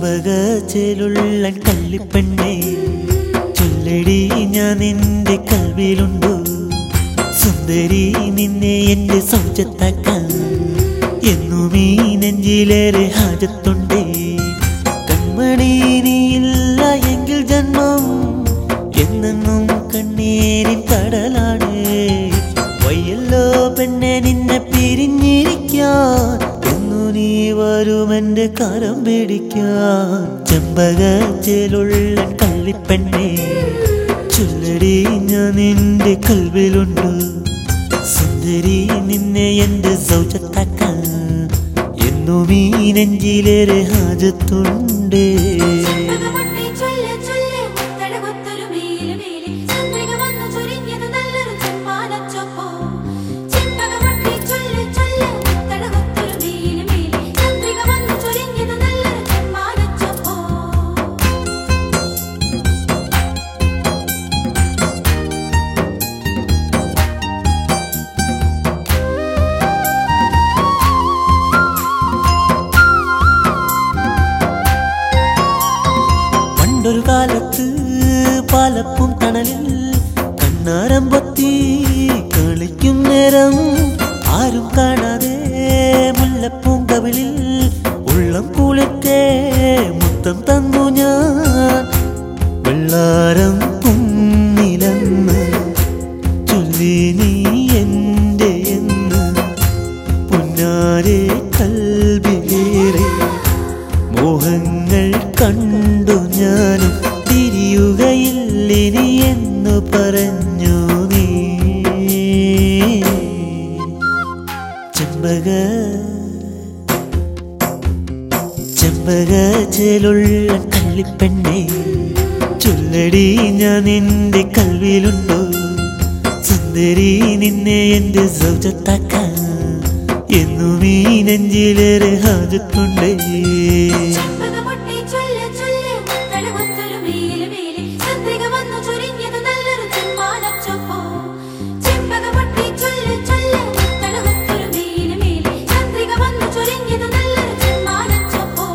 ചെമ്പകച്ചേലുള്ള കള്ളിപ്പെണ്ണെ ചൊല്ലടി ഞാൻ നിന്റെ കൽവിലുണ്ടോ സുന്ദരി നിന്നെ എന്റെ സൗജത്താക്കാൻ എന്നും ഈ നെഞ്ചിലേറെ ഹാജത്തുണ്ടേ കൺമണി നീയില്ല എങ്കിൽ ജന്മം എന്നെന്നും കണ്ണീരിൻ കടലാണ് വയ്യല്ലോ പെണ്ണെ നിന്നെ പിരിഞ്ഞിരിക്കാൻ എന്നു നീ വരുമെന്റെ കരം പിടിക്കാൻ ചെമ്പകച്ചേലുള്ള കള്ളിപ്പെണ്ണെ ചൊല്ലടി ഞാൻ നിന്റെ കൽവിലുണ്ട് സുന്ദരി നിന്നെ എന്റെ സൗജത്താക്കാൻ എന്നും ഈ നെഞ്ചിലേറെ ഹാജത്തുണ്ട് ചെമ്പകമൊട്ടി ചൊല്ല് ചൊല്ല് മുത്തഴകൊത്തൊരു മേല് മേല് ചന്ദ്രിക വന്നു ചൊരിഞ്ഞത് നല്ലൊരു ചെമ്മാനച്ചൊപ്പോ ചെമ്പകമൊട്ടി ചൊല്ല് ചൊല്ല് മുത്തഴകൊത്തൊരു മേല് മേല് ചന്ദ്രിക വന്നു ചൊരിഞ്ഞത് നല്ലൊരു ചെമ്മാനച്ചൊപ്പോ പണ്ടൊരു കാലത്ത് പാലപ്പും തണലിൽ കണ്ണാരം പൊത്തി കളിക്കും നേരം ആരും കാണാതെ മുല്ലപ്പൂം കവിളിൽ ഉള്ളം കുളിക്കേ മുത്തം തന്നു ഞാൻ വെള്ളാരം പൊന്നിലെന്ന് ചൊല്ലി നീ എൻ്റെ എന്ന് പുന്നാരെ കൽവിലേറെ മോഹങ്ങൾ കണ്ടു ഞാനും തിരിയുകയില്ലിനി എന്നു പറഞ്ഞു നീ ചെമ്പക ചെമ്പക ചേലുള്ള കള്ളിപ്പെണ്ണെ ചൊല്ലടി ഞാൻ നിന്റെ കൽവിലുണ്ടോ സുന്ദരി നിന്നെ എന്റെ സൗജത്താക്കാൻ എന്നും ഈ നെഞ്ചിലേറെ ഹാജത്തുണ്ടേ ചെമ്പകമൊട്ടി ചൊല്ല് ചൊല്ല് മുത്തഴകൊത്തൊരു മേല് മേല് ചന്ദ്രിക വന്നു ചൊരിഞ്ഞത് നല്ലൊരു ചെമ്മാനച്ചൊപ്പോ ചെമ്പകമൊട്ടി ചൊല്ല് ചൊല്ല് മുത്തഴകൊത്തൊരു മേല് മേല് ചന്ദ്രിക വന്നു ചൊരിഞ്ഞത് നല്ലൊരു ചെമ്മാനച്ചൊപ്പോ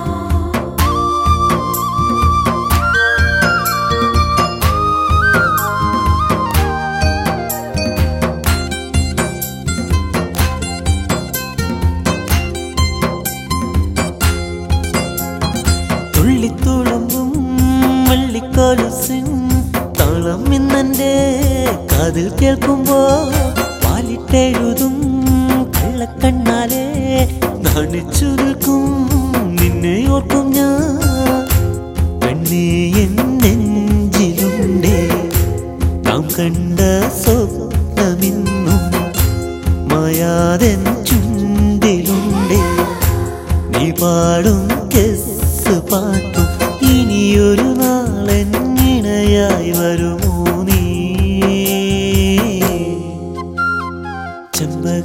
തുള്ളിത്തുളുമ്പും വള്ളിക്കോലസിൻ താളം ഇന്നെന്റെ കാതിൽ കേൾക്കുമ്പോ പാലിട്ടെഴുതും കള്ളക്കണ്ണാലെ നാണിച്ചു നിൽക്കും നിന്നെ ഓർക്കും ഞാൻ പെണ്ണേ എൻ നെഞ്ചിലുണ്ടേ നാം കണ്ട സ്വപ്നമിന്നും മായാതൻ ചുണ്ടിലുണ്ടേ നീ പാടും കെസ് പാട്ടും ഇനിയൊരു നാളൻ ഇണയായി വരുമോ നീ ചെമ്പക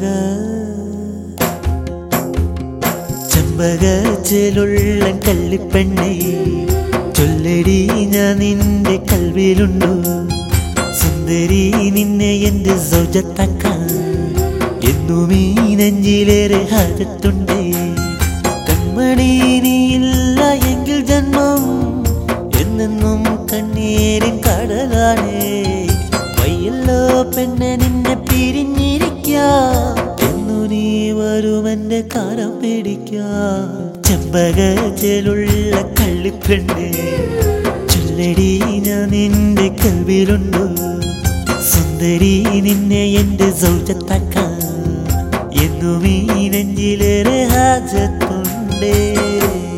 ചെമ്പക ചെലുള്ള കള്ളിപ്പെണ്ണെ ചൊല്ലടി ഞാൻ നിന്റെ കൽവിലുണ്ടോ സുന്ദരി നിന്നെ എന്റെ സൗജത്താക്കാൻ എന്നും ഈ നെഞ്ചിലേറെ ഹാജത്തുണ്ടേ കൺമണി നീയില്ല എങ്കിൽ ജന്മം എന്നെന്നും കണ്ണീരിൻ കടലാണേ വയ്യല്ലോ പെണ്ണെ നിന്നെ പിരിഞ്ഞിരിക്കാം എന്നു നീ വരുമെന്റെ കാരം പിടിക്കാം ചെമ്പക ചെലുള്ള കള്ളിപ്പെണ്ണേ ചൊല്ലടി ഞാൻ നിന്റെ കൽവിലുണ്ടോ സുന്ദരി നിന്നെ എന്റെ സൗജത്താക്കാൻ എന്നും ഈ നെഞ്ചിലേറെ ഹാജത്തുണ്ടേ